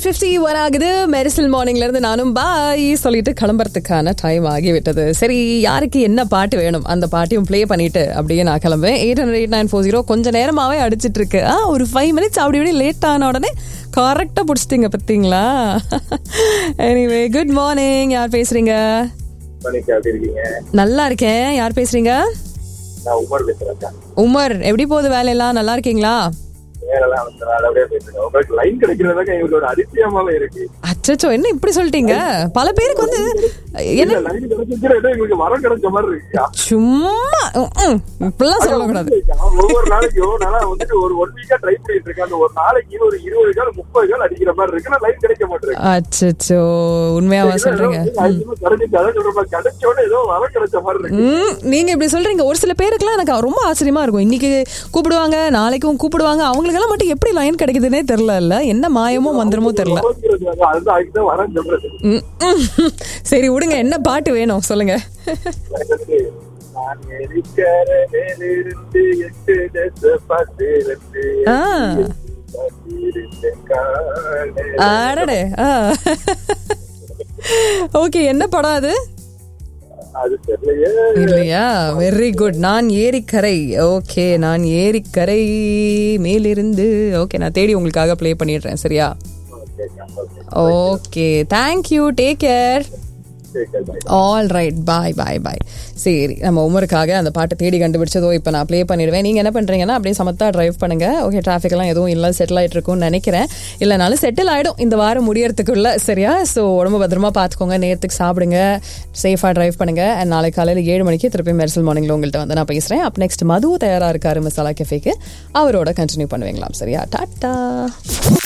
Fifty one ஆகுது மெரிசல் மார்னிங்ல இருந்து நானும் பாய் சொல்லிட்டு கிளம்புறதுக்கான டைம் ஆகிவிட்டது சரி யாருக்கு என்ன பாட்டு வேணும் அந்த பாட்டையும் ப்ளே பண்ணிட்டு அப்படியே நான் கிளம்புவேன் eight hundred eight nine four zero கொஞ்ச நேரமாவே அடிச்சிட்டு இருக்கு ஆ ஒரு ஃபைவ் மினிட்ஸ் அப்படி இப்படி லேட் ஆன உடனே கரெக்டாக பிடிச்சிட்டிங்க பார்த்தீங்களா எனிவே குட் மார்னிங் யார் பேசுறீங்க பண்ணிட்டு எப்படி இருக்கீங்க நல்லா இருக்கேன் யார் பேசுறீங்க நான் உமர் பேசுறேன் உமர் எப்படி போகுது வேலையெல்லாம் நல்லா இருக்கீங்களா வேலைலாம் வந்து நல்லபடியா பேசுறேன் உங்களுக்கு லைன் கிடைக்கிறதாக்க எங்களோட அதிசயமாவே இருக்கு அச்சச்சோ என்ன இப்படி சொல்லிட்டீங்க பல பேருக்கு வந்து என்ன இல்ல லைன் கிடைச்சிருக்கிற ஏதோ எங்களுக்கு வரம் கிடைச்ச மாதிரி இருக்கு சும்மா ம், ம், இப்படிலாம் சொல்லக்கூடாது ஒவ்வொரு நாளைக்கும் நான் வந்துட்டு ஒரு ஒன் வீக்கா ட்ரை பண்ணிட்டு இருக்கேன் அந்த ஒரு நாளைக்கு ஒரு இருபது கால் முப்பது கால் அடிக்கிற மாதிரி இருக்கு நான் லைன் கிடைக்க மாட்டேன் அச்சச்சோ உண்மையாவா சொல்றீங்க கிடைச்ச உடனே ஏதோ வரம் கிடைச்ச மாதிரி இருக்கு ம், நீங்க இப்படி சொல்றீங்க ஒரு சில பேருக்குலாம் எனக்கு ரொம்ப ஆச்சரியமா இருக்கும் இன்னைக்கு கூப்பிடுவாங்க நாளைக்கும் கூப்பிடுவாங்க அவங்களுக்கெல்லாம் மட்டும் எப்படி லைன் கிடைக்குதுன்னே தெரியல இல்ல என்ன மாயமோ மந்திரமோ தெரியல அதுதான் அதுக்குதான் வரேன் சொல்றது ம், ம். சரி விடுங்க என்ன பாட்டு வேணும் சொல்லுங்க எனக்கு வந்து, நான் எரிக்கரையிலிருந்து எட்டு தேச பார்த்திருந்து ஆ. பார்த்திருந்தேன் காணே. ஆடடே ஓகே என்ன படம் அது அது தெரியலையே இல்லையா வெரி குட் நான் ஏரிக்கரை ஓகே நான் ஏரிக்கரை மேலிருந்து ஓகே நான் தேடி உங்களுக்காக ப்ளே பண்ணிடுறேன் சரியா okay thank you take care all right bye bye bye சரி நம்ம உமருக்காக அந்த பாட்டை தேடி கண்டுபிடிச்சதோ இப்போ நான் ப்ளே பண்ணிடுவேன் நீங்கள் என்ன பண்ணுறீங்கன்னா அப்படியே சமத்தா டிரைவ் பண்ணுங்க ஓகே டிராஃபிக் எல்லாம் எதுவும் இல்லை செட்டில் ஆகிட்டு இருக்கும்னு நினைக்கிறேன் இல்லைனாலும் செட்டில் ஆகிடும் இந்த வாரம் முடியறதுக்குள்ள சரியா ஸோ உடம்பு பத்திரமா பார்த்துக்கோங்க நேரத்துக்கு சாப்பிடுங்க சேஃபாக டிரைவ் பண்ணுங்க அண்ட் நாளை காலையில் ஏழு மணிக்கு திருப்பி மெர்சல் மார்னிங்கில் உங்கள்கிட்ட வந்து நான் பேசுகிறேன் அப் நெக்ஸ்ட் மது தயாராக இருக்காரு மசாலா கெஃபேக்கு அவரோட கண்டினியூ பண்ணுவீங்களாம் சரியா டாட்டா